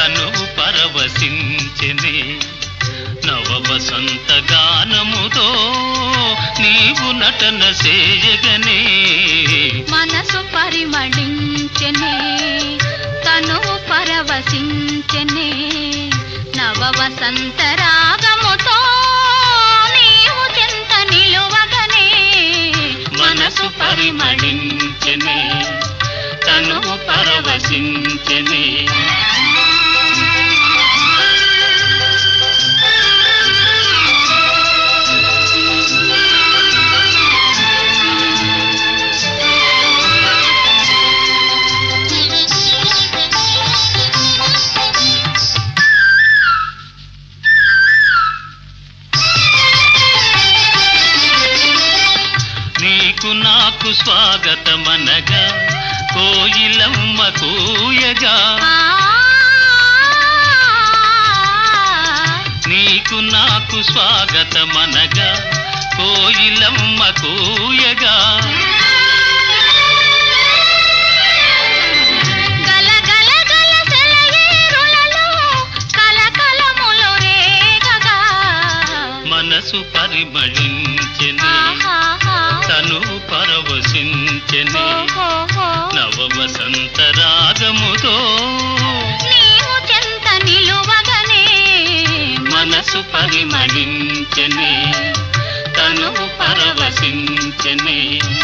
తను పరవశించెనే నవ వసంత గానముతో నీవు నటన చేయగనే మనసు పరిమళించెనే తను పరవశించెనే నవ వసంత రాగముతో నీవు చింత నిలువగనే మనసు పరిమళించెనే తను పరవశించెనే నీకు నాకు స్వాగతమనగా కోయిలమ్మ కూయగా ఆ, నీకు నాకు స్వాగతమనగా కోయిలమ్మ కూయగా గల గల గల సెలయేరులలో కలకలములు రేగగా మనసు పరిమళించెనే ఆహాహా. తను పరవశించెనే ఓహోహో. నవ వసంత రాగముతో నీవు చెంత నిలువగనే మనసు పరిమళించెనే తను పరవశించెనే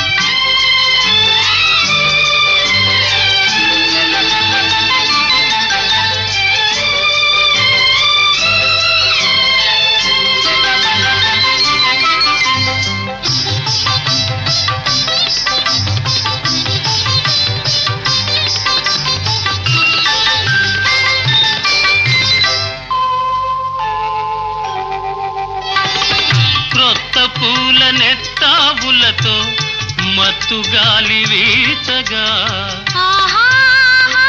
క్రొత్త పూల నెత్తావులతో మత్తు గాలి వీచగా ఆహాహా.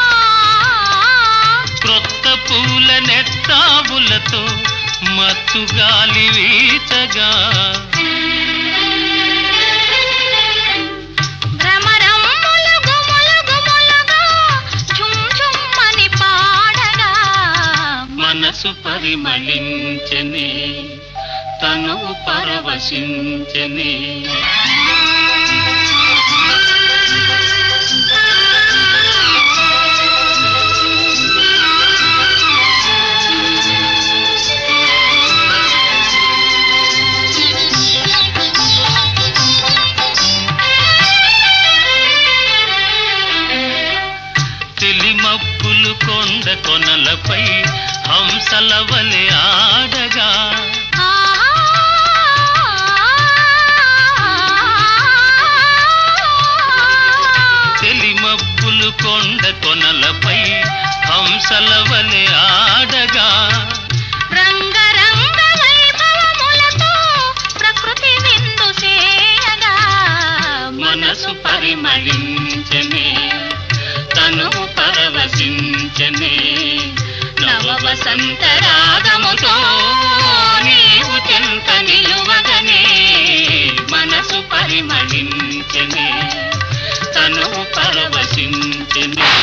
క్రొత్త పూల నెత్తావులతో మత్తు గాలి వీచగా భ్రమరమ్ములు గుములు గుములుగా ఝుమ్ ఝుమ్మని పాడగా మనసు పరిమళించని తను పరవశించని తెలిమప్పులు కొండ కొనలపై హంసల వలె ఆడగా తెలిమప్పులు కొండ కొనలపై హంసల వలె ఆడగా రంగరంగ వైభవములతో ప్రకృతి విందు చేయగా మనసు పరిమళించనే తను పరవశించనే నవ వసంత రాగముతో నీవు చెంత నిలువగనే మనసు పరిమళించనే తను పరవశించనే